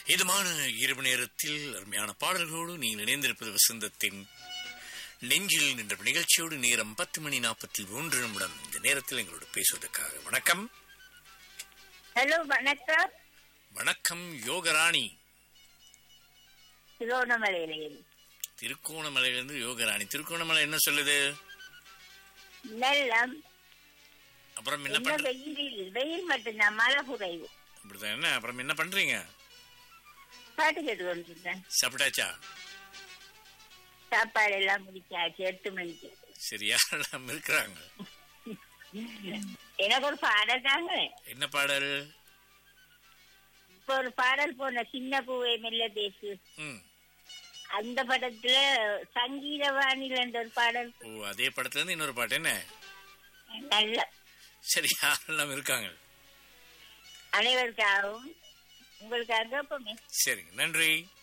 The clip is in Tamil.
இதமான இரவு நேரத்தில் அருமையான பாடல்களோடு நீங்கள் இணைந்திருப்பது வசந்தத்தின் நெஞ்சில் நின்ற நிகழ்ச்சியோடு நேரம் பத்து மணி நாற்பத்தி மூன்று நிமிடம் இந்த நேரத்தில் எங்களோடு பேசுவதற்காக வணக்கம் ஹலோ வணக்கம் வணக்கம் யோகராணி திருவண்ணாமலையில் திருக்கோணமலையிலிருந்து யோகராணி திருக்கோணமலை என்ன சொல்லுது நல்லம் அப்புறம் என்ன என்ன பண்ற வெயில் வெயில் மட்டும்தான் மழை குறைவு அப்படிதான் என்ன அப்புறம் என்ன பண்றீங்க பாட்டு கேட்டு கொண்டிருந்தேன் சாப்பிட்டாச்சா சாப்பாடு எல்லாம் முடிச்சாச்சு எட்டு மணிக்கு சரி யாரெல்லாம் இருக்கிறாங்க எனக்கு ஒரு பாடல் தாங்க என்ன பாடல் இப்ப ஒரு பாடல் போன சின்ன பூவை மெல்ல பேசு ம் அந்த படத்துல சங்கீதவாணியில் என்ற ஒரு பாடல் ஓ அதே படத்துல இருந்து இன்னொரு பாட்டு என்ன நல்ல சரி யாரெல்லாம் இருக்காங்க அனைவருக்காகவும் உங்களுக்காக எப்பவுமே சரிங்க நன்றி